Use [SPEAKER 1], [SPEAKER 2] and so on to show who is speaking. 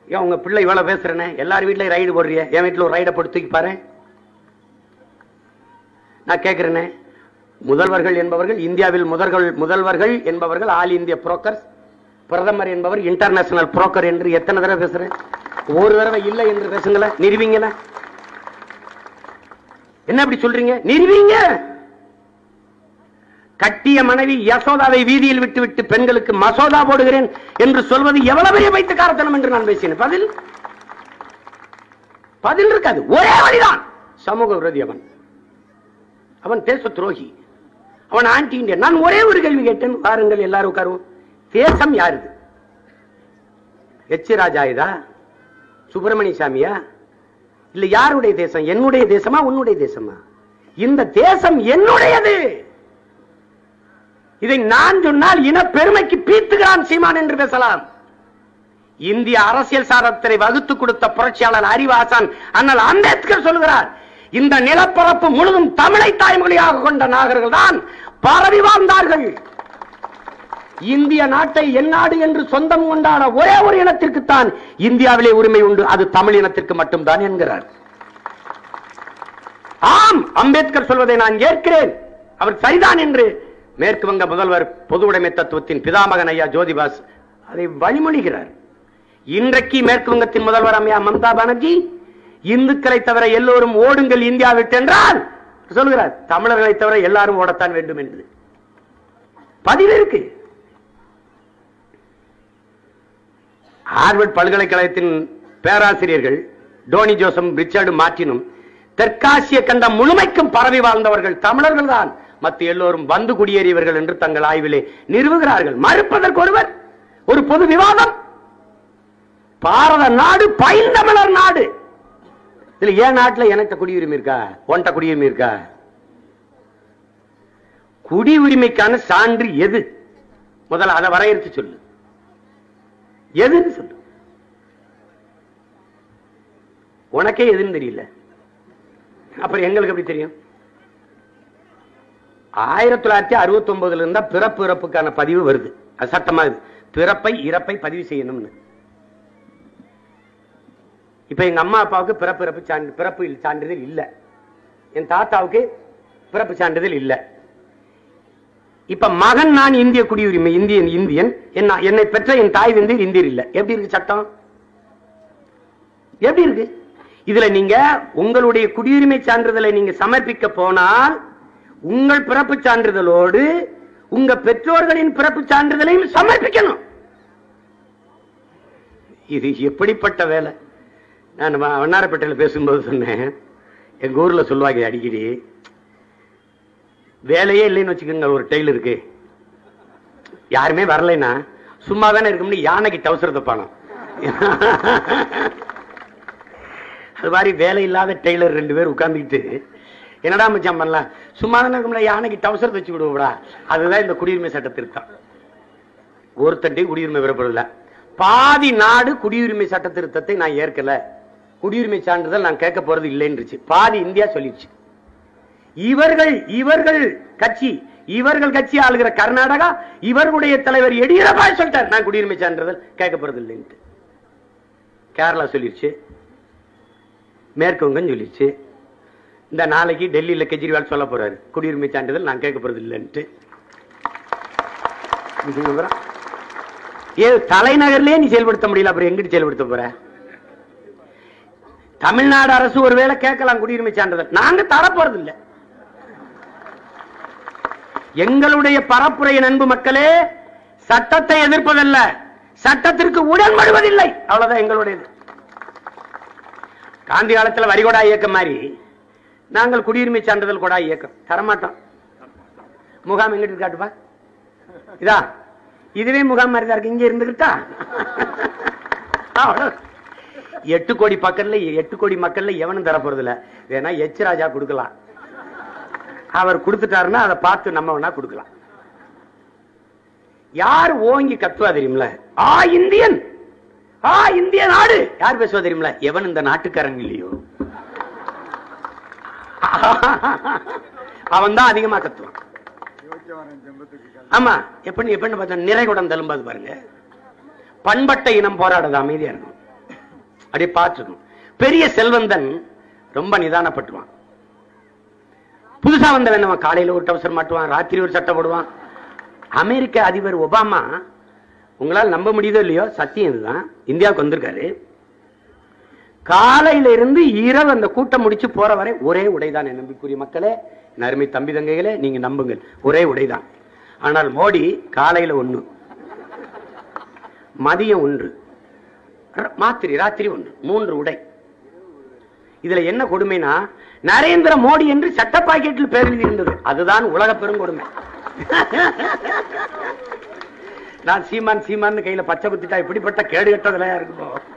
[SPEAKER 1] ஏன் உங்க பிள்ளை இவ்வளவு பேசுறேனே எல்லார் வீட்லயும் ரைடு போடுறிய என் வீட்டுல ஒரு ரைடை போட்டு தூக்கி பாரு நான் கேட்கிறேனே முதல்வர்கள் என்பவர்கள் இந்தியாவில் முதல்கள் முதல்வர்கள் என்பவர்கள் ஆல் இந்திய புரோக்கர்ஸ் பிரதமர் என்பவர் இன்டர்நேஷனல் புரோக்கர் என்று எத்தனை தடவை பேசுறேன் ஒரு தடவை இல்லை என்று பேசுங்களேன் நிறுவீங்களா என்ன அப்படி சொல்றீங்க நிறுவீங்க கட்டிய மனைவி யசோதாவை வீதியில் விட்டு விட்டு பெண்களுக்கு மசோதா போடுகிறேன் என்று சொல்வது எவ்வளவு பெரிய வைத்துக்காரத்தனம் என்று நான் பேசினேன் பதில் பதில் இருக்காது ஒரே வழிதான் சமூக விரோதி அவன் அவன் தேச துரோகி அவன் ஆன்டி இந்தியன் நான் ஒரே ஒரு கேள்வி கேட்டேன் பாருங்கள் எல்லாரும் உட்காருவோம் தேசம் யாருது எச் ராஜா இதா சுப்பிரமணிய சாமியா இல்ல யாருடைய தேசம் என்னுடைய தேசமா உன்னுடைய தேசமா இந்த தேசம் என்னுடையது இதை நான் சொன்னால் இன பெருமைக்கு பீத்துகிறான் சீமான் என்று பேசலாம் இந்திய அரசியல் சாரத்தை வகுத்து கொடுத்த புரட்சியாளர் அறிவாசன் அண்ணல் அம்பேத்கர் சொல்கிறார் இந்த நிலப்பரப்பு முழுதும் தமிழை தாய்மொழியாக கொண்ட நாகர்கள் தான் பரவி வாழ்ந்தார்கள் இந்திய நாட்டை எந்நாடு என்று சொந்தம் கொண்டாட ஒரே ஒரு இனத்திற்குத்தான் இந்தியாவிலே உரிமை உண்டு அது தமிழ் இனத்திற்கு மட்டும்தான் என்கிறார் ஆம் அம்பேத்கர் சொல்வதை நான் ஏற்கிறேன் அவர் சரிதான் என்று மேற்கு வங்க முதல்வர் பொது உடைமை தத்துவத்தின் பிதாமகன் ஐயா ஜோதிபாஸ் அதை வழிமொழிகிறார் இன்றைக்கு மேற்கு வங்கத்தின் முதல்வர் அம்மையா மம்தா பானர்ஜி இந்துக்களை தவிர எல்லோரும் ஓடுங்கள் இந்தியா விட்டு என்றால் சொல்கிறார் தமிழர்களை தவிர எல்லாரும் ஓடத்தான் வேண்டும் என்று பதிவு இருக்கு ஹார்வர்ட் பல்கலைக்கழகத்தின் பேராசிரியர்கள் டோனி ஜோசம் ரிச்சர்டு மார்டினும் தெற்காசிய கண்டம் முழுமைக்கும் பரவி வாழ்ந்தவர்கள் தமிழர்கள் தான் மற்ற எல்லோரும் வந்து குடியேறியவர்கள் என்று தங்கள் ஆய்விலே நிறுவுகிறார்கள் மறுப்பதற்கு ஒருவர் ஒரு பொது விவாதம் பாரத நாடு பைந்தமிழர் நாடு இதுல ஏன் நாட்டுல எனக்கு குடியுரிமை இருக்கா ஒன்ட்ட குடியுரிமை இருக்கா குடியுரிமைக்கான சான்று எது முதல்ல அதை வரையறுத்து சொல்லு எதுன்னு சொல்லு உனக்கே எதுன்னு தெரியல அப்புறம் எங்களுக்கு எப்படி தெரியும் ஆயிரத்தி தொள்ளாயிரத்தி அறுபத்தி ஒன்பதுல இருந்தா பிறப்பு இறப்புக்கான பதிவு வருது அது சட்டமா இது பிறப்பை இறப்பை பதிவு செய்யணும்னு இப்ப எங்க அம்மா அப்பாவுக்கு பிறப்பு இறப்பு சான்று பிறப்பு சான்றிதழ் இல்ல என் தாத்தாவுக்கு பிறப்பு சான்றிதழ் இல்ல இப்ப மகன் நான் இந்திய குடியுரிமை இந்தியன் இந்தியன் என்ன என்னை பெற்ற என் தாய் வந்து இந்தியர் இல்ல எப்படி இருக்கு சட்டம் எப்படி இருக்கு இதுல நீங்க உங்களுடைய குடியுரிமை சான்றிதழை நீங்க சமர்ப்பிக்க போனால் உங்கள் பிறப்பு சான்றிதழோடு உங்க பெற்றோர்களின் பிறப்பு சான்றிதழையும் சமர்ப்பிக்கணும் இது எப்படிப்பட்ட வேலை நான் வ- வண்ணாரப்பேட்டையில பேசும்போது சொன்னேன் எங்க ஊர்ல சொல்லுவாங்க அடிக்கடி வேலையே இல்லைன்னு வச்சுக்கோங்க ஒரு டெய்லருக்கு யாருமே வரலைன்னா சும்மா தானே இருக்கும்னு யானைக்கு டவுசர் தப்பானோம் அது மாதிரி வேலை இல்லாத டெய்லர் ரெண்டு பேர் உட்கார்ந்துக்கிட்டு என்னடா மச்சான் பண்ணலாம் சும்மா தானே இருக்கும்ல யானைக்கு டவுசர் வச்சு விடுவோம்டா அதுதான் இந்த குடியுரிமை சட்ட திருத்தம் ஒருத்தண்டி குடியுரிமை பெறப்படல பாதி நாடு குடியுரிமை சட்ட திருத்தத்தை நான் ஏற்கல குடியுரிமை சான்றிதழ் நான் கேட்க போறது இல்லைன்றுச்சு பாதி இந்தியா சொல்லிடுச்சு இவர்கள் இவர்கள் கட்சி இவர்கள் கட்சி ஆளுகிற கர்நாடகா இவர்களுடைய தலைவர் எடியூரப்பா சொல்லிட்டார் நான் குடியுரிமை சான்றிதழ் கேட்க போறது இல்லைன்ட்டு கேரளா சொல்லிருச்சு மேற்கு வங்கம் சொல்லிருச்சு இந்த நாளைக்கு டெல்லியில கெஜ்ரிவால் சொல்ல போறாரு குடியுரிமை சான்றிதழ் நான் கேட்க போறது இல்லைன்ட்டு இதுக்கு அப்புறம், ஏ தலைநகர்லயே நீ செயல்படுத்த முடியல அப்புறம் எங்கிட்டு செயல்படுத்த போற தமிழ்நாடு அரசு ஒருவேளை கேட்கலாம் குடியுரிமை சான்றிதழ் நாங்க தர போறது இல்ல எங்களுடைய பரப்புரையின் அன்பு மக்களே சட்டத்தை எதிர்ப்பதல்ல சட்டத்திற்கு உடன்படுவதில்லை அவ்வளவுதான் எங்களுடையது காந்தி காலத்துல வரிகொடா இயக்கம் மாதிரி நாங்கள் குடியுரிமை சான்றிதழ் கொடா இயக்கம் தரமாட்டோம் முகாம் எங்கிட்டு இருக்கு காட்டுப்பா இதா இதுவே முகாம் மாதிரி தான் இருக்கு இங்க இருந்துகிட்டா அவ்வளவு. எட்டு கோடி பக்கத்துல எட்டு கோடி மக்கள்ல எவனும் தர போறது இல்ல வேணா எச் ராஜா கொடுக்கலாம் அவர் கொடுத்துட்டாருன்னா அதை பார்த்து நம்ம வேணா கொடுக்கலாம் யார் ஓங்கி கத்துவா தெரியுமில ஆ இந்தியன் ஆ இந்திய நாடு யார் பேசுவா தெரியுமில எவன் இந்த நாட்டுக்காரங்க இல்லையோ அவன் தான் அதிகமா கத்துவான் ஆமா எப்படி எப்படின்னு பார்த்தா நிறைகுடம் தழும்பாது பாருங்க பண்பட்ட இனம் போராடாது அமைதியா இருக்கும் அப்படியே பார்த்துக்கணும் பெரிய செல்வந்தன் ரொம்ப நிதானப்பட்டுவான் புதுசா வந்தவன் நம்ம காலையில ஒரு டவுசர் மாட்டுவான் ராத்திரி ஒரு சட்டை போடுவான் அமெரிக்க அதிபர் ஒபாமா உங்களால் நம்ப முடியுதோ இல்லையோ சத்தியம் இதுதான் இந்தியாவுக்கு வந்திருக்காரு காலையில இருந்து இரவு அந்த கூட்டம் முடிச்சு போற வரை ஒரே உடைதான் என் நம்பிக்குரிய மக்களே என் அருமை தம்பி தங்கைகளே நீங்க நம்புங்கள் ஒரே உடைதான் ஆனால் மோடி காலையில ஒண்ணு மதியம் ஒன்று ர- மாத்திரி ராத்திரி ஒன்று மூன்று உடை இதுல என்ன கொடுமைனா நரேந்திர மோடி என்று சட்ட பாக்கெட்டில் பேர் எழுதி இருந்தது அதுதான் உலக பெருங்கொடுமை நான் சீமான் சீமான் கையில பச்சை குத்திட்டா இப்படிப்பட்ட கேடு கட்டதுல இருக்குமோ